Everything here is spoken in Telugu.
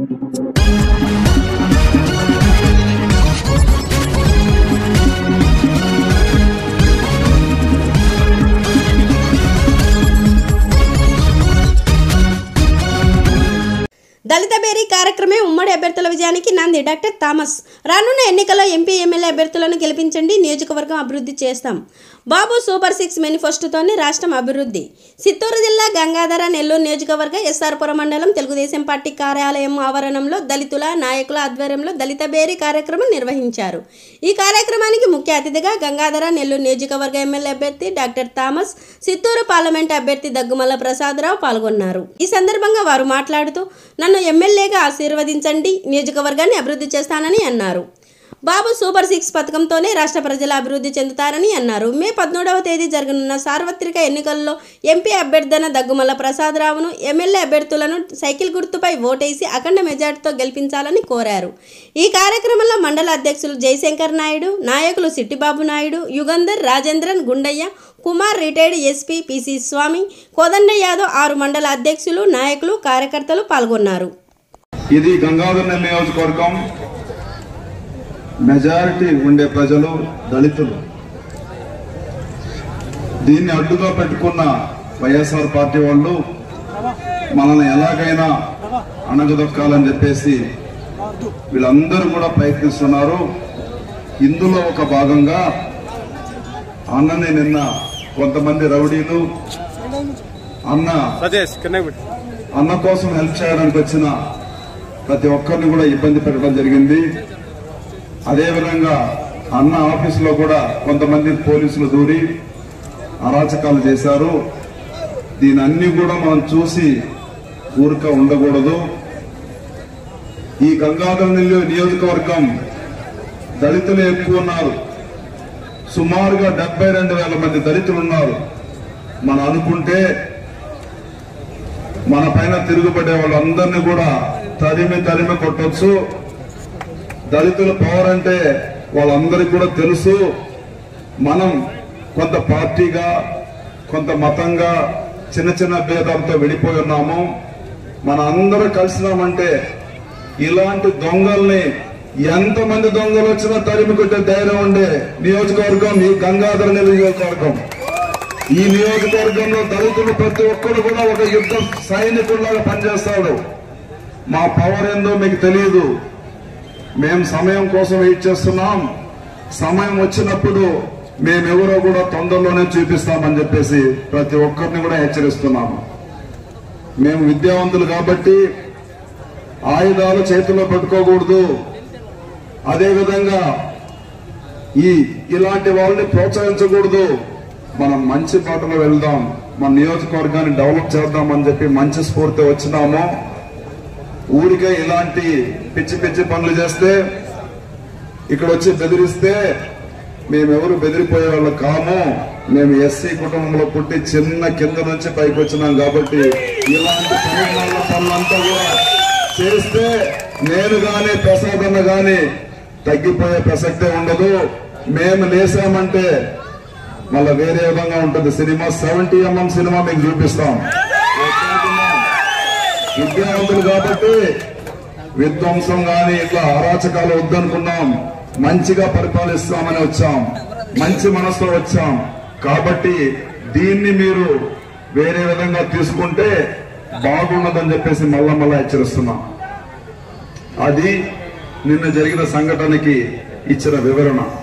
దళిత బేరీ కార్యక్రమే ఉమ్మడి అభ్యర్థుల విజయానికి నాంది డాక్టర్ థామస్ రానున్న ఎన్నికల్లో ఎంపీ ఎమ్మెల్యే అభ్యర్థులను గెలిపించండి నియోజకవర్గం అభివృద్ధి చేస్తాం బాబు సూపర్ సిక్స్ మేనిఫెస్టోతోనే రాష్ట్రం అభివృద్ధి చిత్తూరు జిల్లా గంగాధర నెల్లూరు నియోజకవర్గ ఎస్ఆర్పురం మండలం తెలుగుదేశం పార్టీ కార్యాలయం ఆవరణంలో దళితుల నాయకుల ఆధ్వర్యంలో దళిత బేరీ కార్యక్రమం నిర్వహించారు ఈ కార్యక్రమానికి ముఖ్య అతిథిగా గంగాధర నెల్లూరు నియోజకవర్గ ఎమ్మెల్యే అభ్యర్థి డాక్టర్ థామస్ చిత్తూరు పార్లమెంట్ అభ్యర్థి దగ్గుమల్ల ప్రసాదరావు పాల్గొన్నారు ఈ సందర్భంగా వారు మాట్లాడుతూ నన్ను ఎమ్మెల్యేగా ఆశీర్వదించండి నియోజకవర్గాన్ని అభివృద్ధి చేస్తానని అన్నారు బాబు సూపర్ సిక్స్ పథకంతోనే రాష్ట్ర ప్రజలు అభివృద్ధి చెందుతారని అన్నారు మే పద్మూడవ తేదీ జరగనున్న సార్వత్రిక ఎన్నికల్లో ఎంపీ అభ్యర్థన దగ్గుమల్ల ప్రసాదరావును ఎమ్మెల్యే అభ్యర్థులను సైకిల్ గుర్తుపై ఓటేసి అఖండ మెజార్టీతో గెలిపించాలని కోరారు ఈ కార్యక్రమంలో మండల అధ్యక్షులు జయశంకర్ నాయుడు నాయకులు Sittibabu Naidu Yugandhar Rajendran Gundaiah Kumar retired SP P C Swamy Kodanda Yadav ఆరు మండల అధ్యక్షులు నాయకులు కార్యకర్తలు పాల్గొన్నారు ఇది గంగాధర నియోజకవర్గం మెజారిటీ ఉండే ప్రజలు దళితులు దీన్ని అడ్డుగా పెట్టుకున్న వైఎస్ఆర్ పార్టీ వాళ్ళు మనల్ని ఎలాగైనా అణగదొక్కాలని చెప్పేసి వీళ్ళందరూ కూడా ప్రయత్నిస్తున్నారు ఇందులో ఒక భాగంగా అన్నని నిన్న కొంతమంది రౌడీలు అన్న సతీష్ కిందకి పెట్టు అన్న కోసం హెల్ప్ చేయడానికి వచ్చిన ప్రతి ఒక్కరిని కూడా ఇబ్బంది పెట్టడం జరిగింది అదేవిధంగా అన్న ఆఫీసులో కూడా కొంతమంది పోలీసులు దూరి అరాచకాలు చేశారు దీని అన్ని కూడా మనం చూసి ఊరిక ఉండకూడదు ఈ గంగాధర నెల్లూరు నియోజకవర్గం దళితులు ఎక్కువ ఉన్నారు సుమారుగా డెబ్బై రెండు వేల మంది దళితులు ఉన్నారు మనం అనుకుంటే మన పైన తిరుగుబడే వాళ్ళందరినీ కూడా తరిమి తరిమి కొట్టొచ్చు దళితుల పవర్ అంటే వాళ్ళందరికీ కూడా తెలుసు మనం కొంత పార్టీగా కొంత మతంగా చిన్న చిన్న భేదాలతో విడిపోయి ఉన్నాము మన అందరూ కలిసినామంటే ఇలాంటి దొంగల్ని ఎంతమంది దొంగలు వచ్చినా తరిమి కొట్టే ధైర్యం ఉండే నియోజకవర్గం ఈ గంగాధర నియోజకవర్గం ఈ నియోజకవర్గంలో దళితులు ప్రతి ఒక్కరు కూడా ఒక యుద్ధ సైనికుల్లాగా పనిచేస్తాడు మా పవర్ ఏందో మీకు తెలియదు మేము సమయం కోసం వెయిట్ చేస్తున్నాం సమయం వచ్చినప్పుడు మేమెవరో కూడా తొందరలోనే చూపిస్తామని చెప్పేసి ప్రతి ఒక్కరిని కూడా హెచ్చరిస్తున్నాము మేము విద్యావంతులు కాబట్టి ఆయుధాలు చేతిలో పెట్టుకోకూడదు అదేవిధంగా ఈ ఇలాంటి వాళ్ళని ప్రోత్సహించకూడదు మనం మంచి బాటలో వెళ్దాం మన నియోజకవర్గాన్ని డెవలప్ చేద్దాం అని చెప్పి మంచి స్ఫూర్తి వచ్చినాము ఊరికే ఇలాంటి పిచ్చి పిచ్చి పనులు చేస్తే ఇక్కడ వచ్చి బెదిరిస్తే మేమెవరు బెదిరిపోయే వాళ్ళు కాము మేము ఎస్సీ కుటుంబంలో పుట్టి చిన్న కింద నుంచి పైకి వచ్చినాం కాబట్టి ఇలాంటి పనుల పనులంతా కూడా చేస్తే నేను గాని ప్రసాద్ అన్న గాని తగ్గిపోయే ప్రసక్తే ఉండదు మేము లేసామంటే మళ్ళా వేరే విధంగా ఉంటుంది సినిమా సెవెంటీ ఎంఎం సినిమా మీకు చూపిస్తాం విద్యావంతులు కాబట్టి విధ్వంసం గాని ఇట్లా అరాచకాలు వద్దనుకున్నాం మంచిగా పరిపాలిస్తామని వచ్చాం మంచి మనసుతో వచ్చాం కాబట్టి దీన్ని మీరు వేరే విధంగా తీసుకుంటే బాగున్నదని చెప్పేసి మళ్ళా మళ్ళా హెచ్చరిస్తున్నాం అది నిన్న జరిగిన సంఘటనకి ఇచ్చిన వివరణ